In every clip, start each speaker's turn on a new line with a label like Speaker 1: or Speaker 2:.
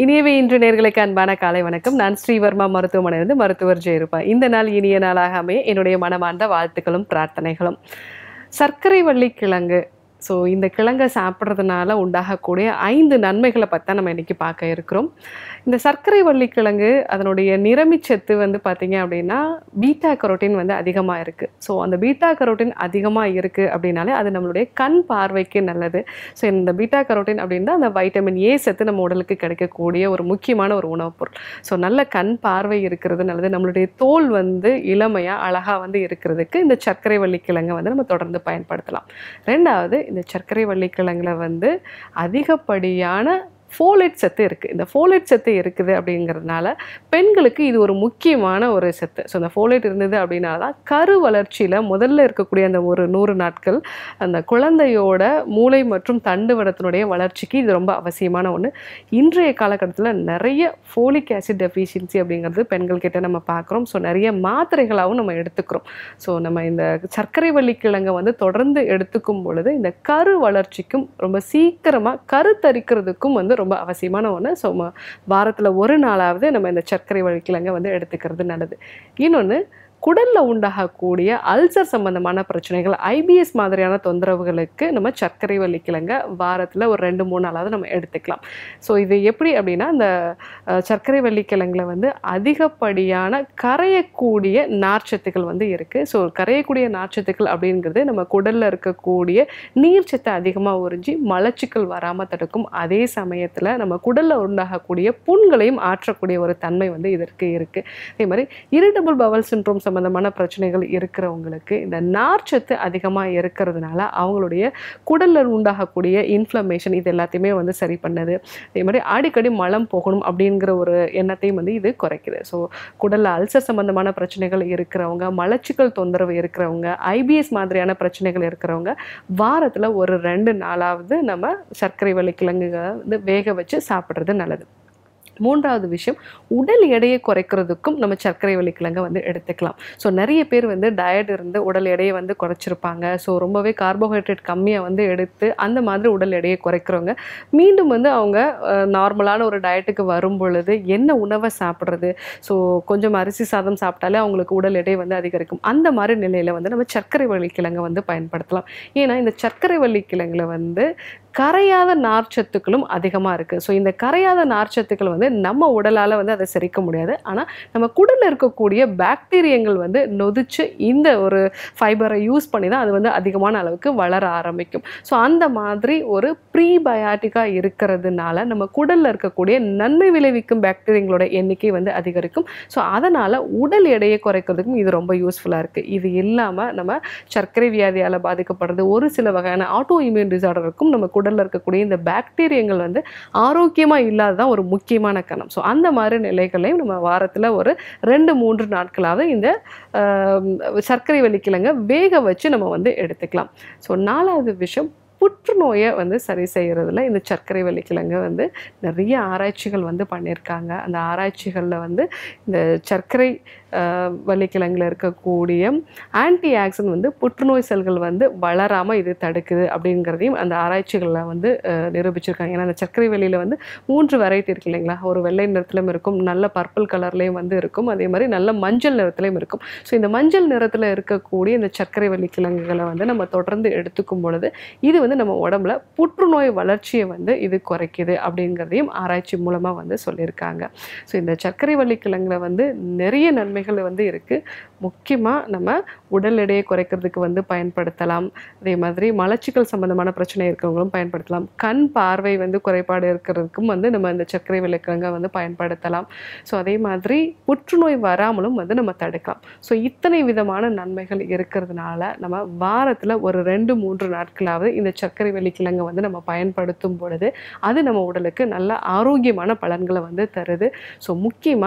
Speaker 1: இனியவே இன்று நேர்களுக்கு அன்பான காலை வணக்கம் நான் ஸ்ரீவர்மா மருத்துவமனையிலிருந்து மருத்துவர் ஜெயருப்பா இந்த நாள் இனிய நாளாக அமைய என்னுடைய மனமார்ந்த வாழ்த்துக்களும் பிரார்த்தனைகளும் சர்க்கரை வள்ளி கிழங்கு ஸோ இந்த கிழங்கை சாப்பிட்றதுனால உண்டாகக்கூடிய ஐந்து நன்மைகளை பற்றி தான் நம்ம இன்றைக்கி பார்க்க இருக்கிறோம் இந்த சர்க்கரை வள்ளி கிழங்கு அதனுடைய நிறமிச்சத்து வந்து பார்த்திங்க அப்படின்னா பீட்டா கரோட்டின் வந்து அதிகமாக இருக்குது ஸோ அந்த பீட்டா கரோட்டின் அதிகமாக இருக்குது அப்படின்னாலே அது நம்மளுடைய கண் பார்வைக்கு நல்லது ஸோ இந்த பீட்டா கரோட்டின் அப்படின்னா அந்த வைட்டமின் ஏ சத்து நம்ம உடலுக்கு கிடைக்கக்கூடிய ஒரு முக்கியமான ஒரு உணவுப் பொருள் ஸோ நல்ல கண் பார்வை இருக்கிறது நல்லது நம்மளுடைய தோல் வந்து இளமையாக அழகாக வந்து இருக்கிறதுக்கு இந்த சர்க்கரை வள்ளி கிழங்கை வந்து நம்ம தொடர்ந்து பயன்படுத்தலாம் ரெண்டாவது இந்த சர்க்கரை வள்ளி கிழங்குல வந்து அதிகப்படியான ஃபோலேட் சத்து இருக்குது இந்த ஃபோலேட் சத்து இருக்குது அப்படிங்கிறதுனால பெண்களுக்கு இது ஒரு முக்கியமான ஒரு சத்து ஸோ அந்த ஃபோலேட் இருந்தது அப்படின்னா தான் கரு வளர்ச்சியில் முதல்ல இருக்கக்கூடிய அந்த ஒரு நூறு நாட்கள் அந்த குழந்தையோட மூளை மற்றும் தண்டுவடத்தினுடைய வளர்ச்சிக்கு இது ரொம்ப அவசியமான ஒன்று இன்றைய காலகட்டத்தில் நிறைய ஃபோலிக் ஆசிட் டெஃபிஷியன்சி அப்படிங்கிறது பெண்கள் கிட்ட நம்ம பார்க்குறோம் ஸோ நிறைய மாத்திரைகளாகவும் நம்ம எடுத்துக்கிறோம் ஸோ நம்ம இந்த சர்க்கரை வள்ளி கிழங்கை வந்து தொடர்ந்து எடுத்துக்கும் பொழுது இந்த கரு வளர்ச்சிக்கும் ரொம்ப சீக்கிரமாக கருத்தரிக்கிறதுக்கும் வந்து ரொம்ப அவசியமான ஒன்று ஸோ வாரத்தில் ஒரு நாளாவது நம்ம இந்த சர்க்கரை வள்ளி கிழங்கை வந்து எடுத்துக்கிறது நல்லது இன்னொன்று குடலில் உண்டாகக்கூடிய அல்சர் சம்பந்தமான பிரச்சனைகள் ஐபிஎஸ் மாதிரியான தொந்தரவுகளுக்கு நம்ம சர்க்கரை வள்ளி கிழங்கை வாரத்தில் ஒரு ரெண்டு மூணு நாளாவது நம்ம எடுத்துக்கலாம் ஸோ இது எப்படி அப்படின்னா இந்த அஹ், சர்க்கரை வள்ளி கிழங்குல வந்து அதிகப்படியான கரையக்கூடிய நார்ச்சத்துக்கள் வந்து இருக்குது ஸோ கரையக்கூடிய நார்ச்சத்துக்கள் அப்படிங்கிறது நம்ம குடலில் இருக்கக்கூடிய நீர்ச்சத்தை அதிகமாக உறிஞ்சி மலச்சிக்கல் வராமல் தடுக்கும் அதே சமயத்தில் நம்ம குடலில் உண்டாகக்கூடிய புண்களையும் ஆற்றக்கூடிய ஒரு தன்மை வந்து இதற்கு இருக்குது அதே மாதிரி இரிட்டபிள் பவல் சின்ட்ரோம் சம்மந்தமான பிரச்சனைகள் இருக்கிறவங்களுக்கு இந்த நார்ச்சத்து அதிகமாக இருக்கிறதுனால அவங்களுடைய குடலில் உண்டாகக்கூடிய இன்ஃப்ளமேஷன் இது எல்லாத்தையுமே வந்து சரி பண்ணுது அதே மாதிரி அடிக்கடி மலம் போகணும் அப்படிங்கிற ஒரு எண்ணத்தையும் வந்து இது குறைக்குது ஸோ குடலில் அல்சர் சம்மந்தமான பிரச்சனைகள் இருக்கிறவங்க மலச்சிக்கல் தொந்தரவு இருக்கிறவங்க ஐபிஎஸ் மாதிரியான பிரச்சனைகள் இருக்கிறவங்க வாரத்தில் ஒரு ரெண்டு நாளாவது நம்ம சர்க்கரை வள்ளி கிழங்குகளை வந்து வேக வச்சு சாப்பிட்றது நல்லது மூன்றாவது விஷயம் உடல் எடையை குறைக்கிறதுக்கும் நம்ம சர்க்கரை வள்ளி கிழங்கை வந்து எடுத்துக்கலாம் ஸோ நிறைய பேர் வந்து டயட் இருந்து உடல் எடையை வந்து குறைச்சிருப்பாங்க ஸோ ரொம்பவே கார்போஹைட்ரேட் கம்மியாக வந்து எடுத்து அந்த மாதிரி உடல் எடையை குறைக்கிறவங்க மீண்டும் வந்து அவங்க நார்மலான ஒரு டயட்டுக்கு வரும் பொழுது என்ன உணவை சாப்பிட்றது ஸோ கொஞ்சம் அரிசி சாதம் சாப்பிட்டாலே அவங்களுக்கு உடல் எடை வந்து அதிகரிக்கும் அந்த மாதிரி நிலையில் வந்து நம்ம சர்க்கரை வள்ளி கிழங்கை வந்து பயன்படுத்தலாம் ஏன்னா இந்த சர்க்கரை வள்ளி கிழங்குல வந்து கரையாத நார்ச்சத்துக்களும் அதிகமாக இருக்குது ஸோ இந்த கரையாத நார்ச்சத்துக்கள் வந்து நம்ம உடலால் வந்து அதை செரிக்க முடியாது ஆனால் நம்ம குடலில் இருக்கக்கூடிய பாக்டீரியங்கள் வந்து நொதிச்சு இந்த ஒரு ஃபைபரை யூஸ் பண்ணி தான் அது வந்து அதிகமான அளவுக்கு வளர ஆரம்பிக்கும் ஸோ அந்த மாதிரி ஒரு ப்ரீபயாட்டிக்காக இருக்கிறதுனால நம்ம குடலில் இருக்கக்கூடிய நன்மை விளைவிக்கும் பாக்டீரியங்களோட எண்ணிக்கை வந்து அதிகரிக்கும் ஸோ அதனால் உடல் எடையை குறைக்கிறதுக்கும் இது ரொம்ப யூஸ்ஃபுல்லாக இருக்குது இது இல்லாமல் நம்ம சர்க்கரை வியாதியால் பாதிக்கப்படுறது ஒரு சில வகையான ஆட்டோ இம்யூன் டிசார்டருக்கும் நம்ம குடலில் இருக்கக்கூடிய இந்த பாக்டீரியங்கள் வந்து ஆரோக்கியமாக இல்லாததான் ஒரு முக்கியமான காரணம் ஸோ அந்த மாதிரி நிலைகளையும் நம்ம வாரத்தில் ஒரு ரெண்டு மூன்று நாட்களாவது இந்த ஆம், சர்க்கரை வள்ளிக்கிழங்க வேக வச்சு நம்ம வந்து எடுத்துக்கலாம் ஸோ நாலாவது விஷயம் புற்றுநோயை வந்து சரி செய்கிறதுல இந்த சர்க்கரை வள்ளிக்கிழங்கு வந்து நிறைய ஆராய்ச்சிகள் வந்து பண்ணியிருக்காங்க அந்த ஆராய்ச்சிகளில் வந்து இந்த சர்க்கரை ஆஹ், வள்ளிக்கிழங்குல இருக்கக்கூடிய ஆன்டி ஆக்சன் வந்து புற்றுநோய் செல்கள் வந்து வளராமல் இது தடுக்குது அப்படிங்கிறதையும் அந்த ஆராய்ச்சிகளில் வந்து ஆஹ், நிரூபிச்சிருக்காங்க ஏன்னா அந்த சர்க்கரை வள்ளியில் வந்து மூன்று வெரைட்டி இருக்கு இல்லைங்களா ஒரு வெள்ளை நிறத்துலையும் இருக்கும் நல்ல பர்பிள் கலர்லேயும் வந்து இருக்கும் அதே மாதிரி நல்ல மஞ்சள் நிறத்துலையும் இருக்கும் ஸோ இந்த மஞ்சள் நிறத்தில் இருக்கக்கூடிய இந்த சர்க்கரை வள்ளி கிழங்குகளை வந்து நம்ம தொடர்ந்து எடுத்துக்கும் பொழுது இது வந்து நம்ம உடம்புல புற்றுநோய் வளர்ச்சியை வந்து இது குறைக்குது அப்படிங்கிறதையும் ஆராய்ச்சி மூலமாக வந்து சொல்லியிருக்காங்க ஸோ இந்த சர்க்கரை வள்ளி கிழங்குல வந்து நிறைய நன்மைகள் வந்து இருக்குது முக்கியமாக நம்ம உடல் எடையை குறைக்கிறதுக்கு வந்து பயன்படுத்தலாம் அதே மாதிரி மலச்சிக்கல் சம்பந்தமான பிரச்சனை இருக்கிறவங்களும் பயன்படுத்தலாம் கண் பார்வை வந்து குறைபாடு இருக்கிறதுக்கும் வந்து நம்ம இந்த சர்க்கரை வள்ளி கிழங்கை வந்து பயன்படுத்தலாம் ஸோ அதே மாதிரி புற்றுநோய் வராமலும் வந்து நம்ம தடுக்கலாம் ஸோ இத்தனை விதமான நன்மைகள் இருக்கிறதுனால நம்ம வாரத்தில் ஒரு ரெண்டு மூன்று நாட்களாவது இந்த சர்க்கரை வள்ளி கிழங்கை வந்து நம்ம பயன்படுத்தும் பொழுது அது நம்ம உடலுக்கு நல்ல ஆரோக்கியமான பலன்களை வந்து தருது ஸோ முக்கியமாக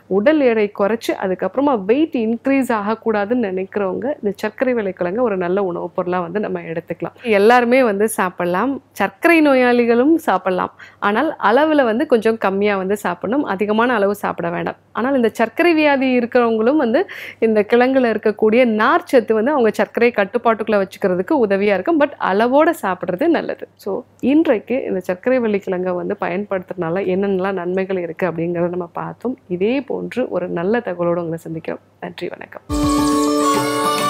Speaker 1: உடல் எடை குறைச்சி அதுக்கப்புறமா வெயிட் இன்க்ரீஸ் ஆகக்கூடாதுன்னு நினைக்கிறவங்க இந்த சர்க்கரை விளைக்கிழங்க ஒரு நல்ல உணவுப் பொருளாக வந்து நம்ம எடுத்துக்கலாம் எல்லாருமே வந்து சாப்பிடலாம் சர்க்கரை நோயாளிகளும் சாப்பிடலாம் ஆனால் அளவில் வந்து கொஞ்சம் கம்மியாக வந்து சாப்பிடணும் அதிகமான அளவு சாப்பிட வேண்டாம் ஆனால் இந்த சர்க்கரை வியாதி இருக்கிறவங்களும் வந்து இந்த கிழங்குல இருக்கக்கூடிய நார்ச்சத்து வந்து அவங்க சர்க்கரை கட்டுப்பாட்டுக்குள்ளே வச்சுக்கிறதுக்கு உதவியாக இருக்கும் பட் அளவோட சாப்பிட்றது நல்லது ஸோ இன்றைக்கு இந்த சர்க்கரை வள்ளிக்கிழங்கை வந்து பயன்படுத்துறதுனால என்னென்னலாம் நன்மைகள் இருக்குது அப்படிங்கிறத நம்ம பார்த்தோம் இதே போன்று ஒரு நல்ல தகவலோடு உங்களை சந்திக்கிறோம் நன்றி வணக்கம்